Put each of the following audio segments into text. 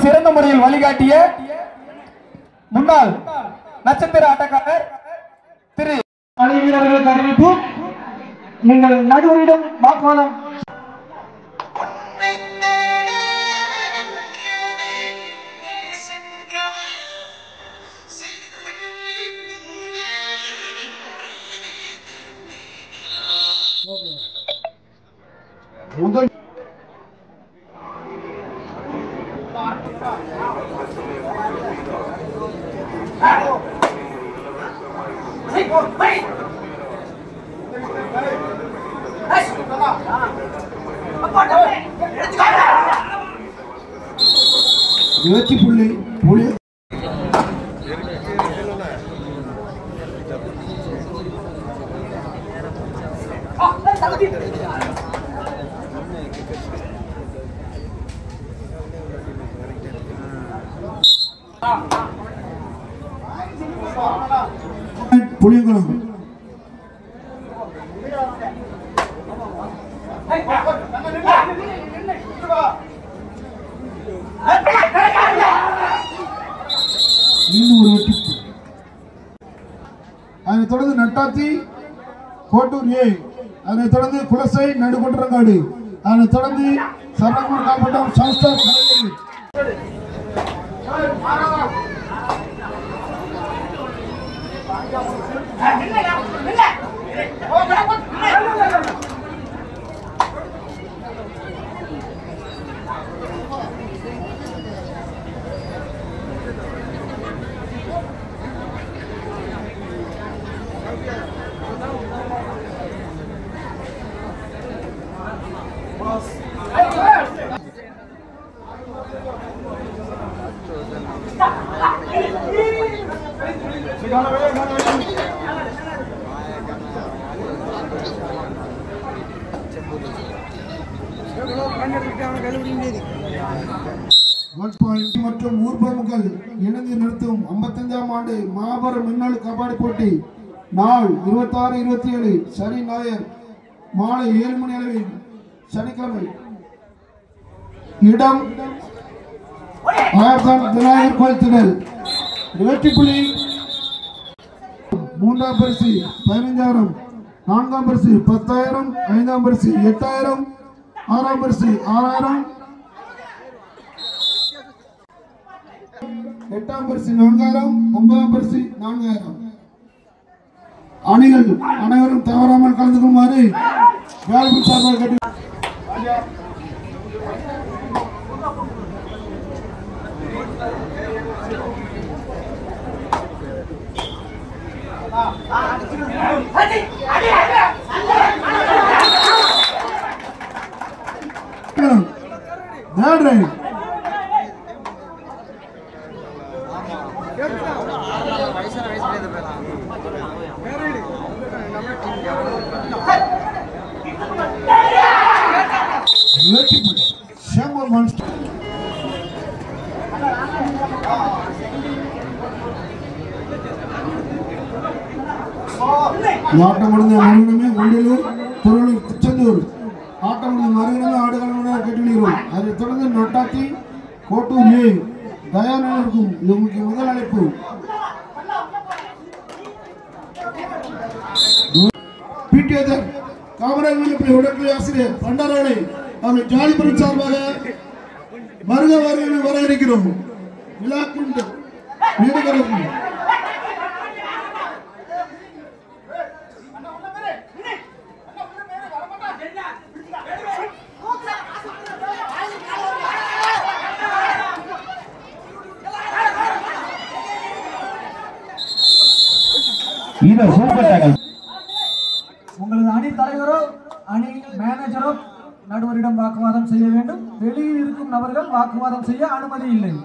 சிறந்த முறையில் வழிகாட்டிய முன்னாள் நட்சத்திர ஆட்டக்காரர் திரு அணி வீரர்களுக்கு அறிவிப்பு நீங்கள் நடுவரிடம் வாக்குவாதம் முதல் வெற்றி புள்ளி புள்ளி புளியங்குளம் இன்னும் ஒரு வெற்றி புள்ளி. அதனைத் தொடர்ந்து நட்டாத்தி கோட்டூர் ஏ அதனைத் தொடர்ந்து குலசை நடுகுன்றங்காடு அதனைத் தொடர்ந்து சரணகுமார் காப்பட்டம் சாஸ்தா கலைஞர் ஒன் பாயிண்ட் மற்றும் ஊர் பிரமுகர்கள் இணைந்து நடத்தும் 55ஆம் ஆண்டு மாபெரும் மின்னல் கபாடி போட்டி நாள் இருபத்தாறு இருபத்தி ஏழு சனி ஞாயிறு மாலை ஏழு மணி அளவில் சனிக்கிழமை இடம் ஆயிரத்தான் விநாயகர் கோயில் திடல் வெற்றி புள்ளி மூன்றாம் பரிசு பதினைஞ்சாயிரம் நான்காம் பரிசு பத்தாயிரம் ஐந்தாம் பரிசு எட்டாயிரம் ஆறாம் பரிசு ஆறாயிரம் எட்டாம் பரிசு நான்காயிரம் ஒன்பதாம் பரிசு நான்காயிரம் அணிகள் அனைவரும் தவறாமல் கலந்து கொள்ளுமாறு வேலைப்பு சார்பாக கேட்டு தேர்ட் ரைட் வெற்றி புள்ளி சேம்பர் மான்ஸ்டர் ஆட்டம் முடிந்த மறுகணமே ஒண்டிலூர் திருவள்ளூர் திருச்செந்தூர் ஆட்டம் முடிந்த மறுகணமே ஆடுகளம் கேட்டுள்ளோம் அதைத் தொடர்ந்து நொட்டாத்தி கோட்டூர் ஏ தயாரில் இருக்கும் இது முக்கிய முதல் அழைப்பு பிடிஎதர் காமராஜ் மன்றப்பள்ளி உடற்கலை ஆசிரியர் பண்டாரவளை அவர்கள் ஜாலிபுரம் சார்பாக வருக வருக வர இருக்கிறோம் விழாக்குண்டு வீடுகளும் இது சூப்பர் டேக்கல் உங்களது அணி தலைவரோ அணி மேனேஜரோ நடுவரிடம் வாக்குவாதம் செய்ய வேண்டும் வெளியில் இருக்கும் நபர்கள் வாக்குவாதம் செய்ய அனுமதி இல்லை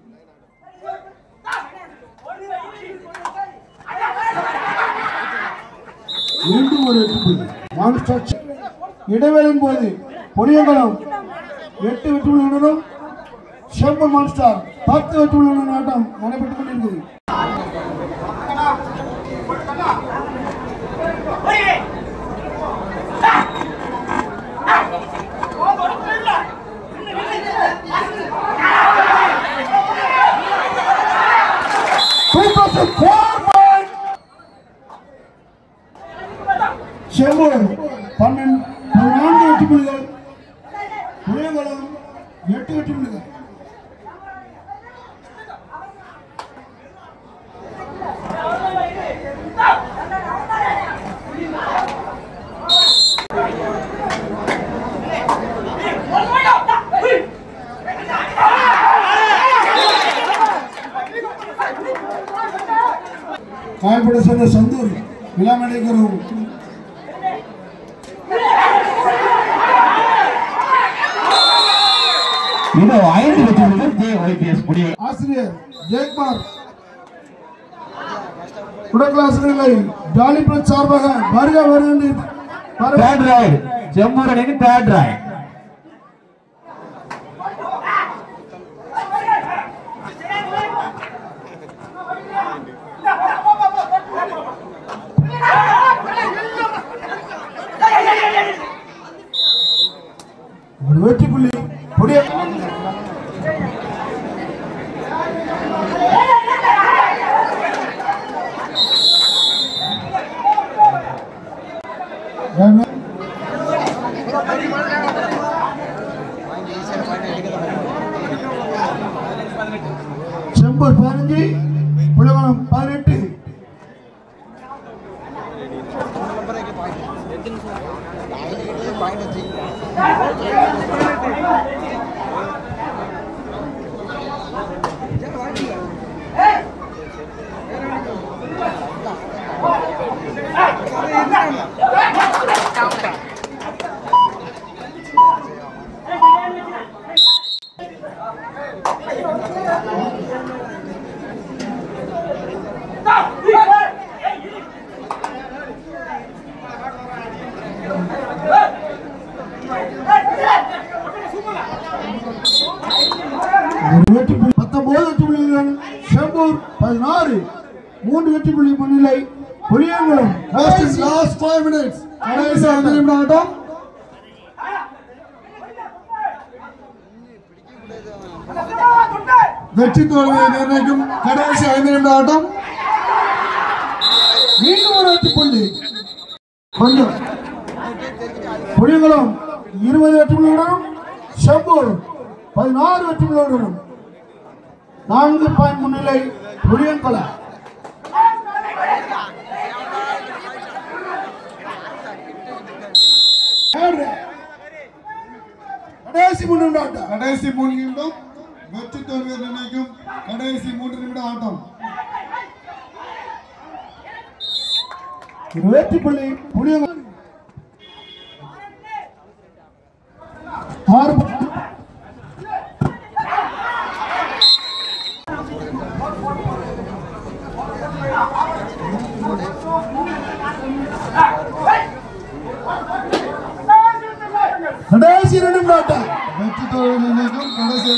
மீண்டும் ஒரு வெற்றி புள்ளி மான்ஸ்டர் இடைவேளையின் போது பொடியங்குளம் எட்டு வெற்றிகளுடனும் சேம்பர் மான்ஸ்டார் பத்து வெற்றிகளுடன் ஆட்டம் நடைபெற்றுக் கொண்டிருக்கிறது செம்பூர் பன்னெண்டு பதினான்கு வெற்றி புள்ளிகள் புளியங்குளம் எட்டு வெற்றி புள்ளிகள் காயப்பட சேர்ந்த சந்தூர் விழாமடைக்கிறோம் இதோ ஐந்து வெற்றி புள்ளிகள் ஜே ஒய்பிஎஸ் முடிவு ஆசிரியர் ஜெயக்குமார் குடக்கலாசிரியர்களை ஜாலி பிளஸ் சார்பாக வருக வருகின்ற தேர்ட் ரைடு ஜம்மூர் அணிக்கு தேர்ட் ரைடு ஒரு வெற்றி புள்ளி புதிய செம்பூர் பதினஞ்சு புலவனம் பதினெட்டு ஒரு வெற்றி புள்ளி பத்தொன்பது வெற்றி புள்ளிகள் செம்பூர் பதினாறு மூன்று வெற்றி புள்ளி முன்னிலை புளியங்குளம் லாஸ்ட் ஃபைவ் மினிட்ஸ் கடைசி ஐந்து நிமிடம் ஆட்டம் வெற்றி தோல்வியை நிர்ணயிக்கும் கடைசி ஐந்து நிமிட ஆட்டம் மீண்டும் ஒரு வெற்றி புள்ளி கொஞ்சம் புளியங்குளம் இருபது வெற்றி புள்ளிகளுடன் செம்பூர் பதினாறு வெற்றி புள்ளிகளுடன் நான்கு பாயிண்ட் முன்னிலை புளியங்குளம் கடைசி மூன்று நிமிடம் ஆட்டம் கடைசி மூணு நிமிடம் வெற்றி தோல்வியை நிர்ணயிக்கும் கடைசி மூன்று நிமிட ஆட்டம் ஒரு வெற்றி புள்ளி புளியங்குளம் ஆறு ப- கடைசி இரண்டு நிமிடம் ஆட்டம் வெற்றி தோல்வியை நிர்ணயிக்கும் கடைசி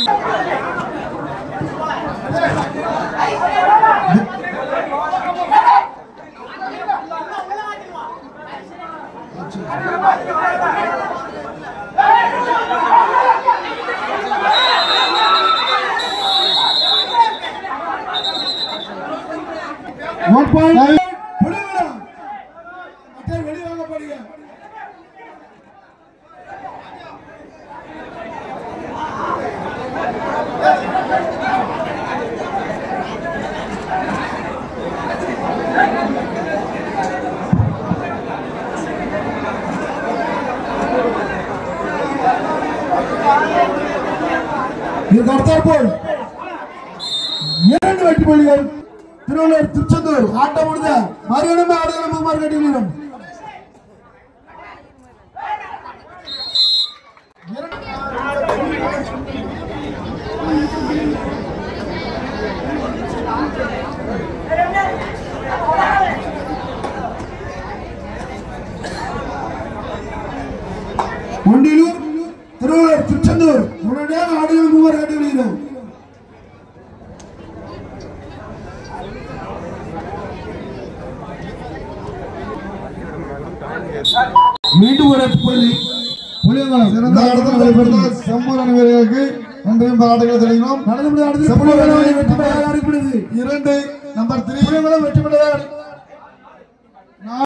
ஒன் பாயிண்ட் புளியங்குளம் மற்ற வெளிவாங்கப்படுங்க இதற்கு அடுத்தாற்போல் இரண்டு வெற்றி புள்ளிகள் திருவள்ளூர் திருச்செந்தூர் ஆட்டம் முடிந்த மறுகணமே ஆடுகளம் குமார் கட்டியிடம் ஒண்டிலூர் திருவள்ளூர் திருச்செந்தூர் உடனடியாக ஆடுகளம் குமார் கட்டியிடம் மீண்டும் ஒரு புள்ளி புளியங்குளம் சிறந்த ஆட்டத்தில் நடைபெற்ற செம்பூர் அணி வீரர்களுக்கு நன்றியும் ஆட்டங்களை தெரிவிக்கிறோம் நடந்து முடிந்த ஆட்டத்தில் புளியங்குளம் வெற்றி பெற்றதாக அறிவிக்கப்படுகிறது இரண்டு நம்பர் த்ரீ புளியங்குளம் வெற்றி பெற்றதாக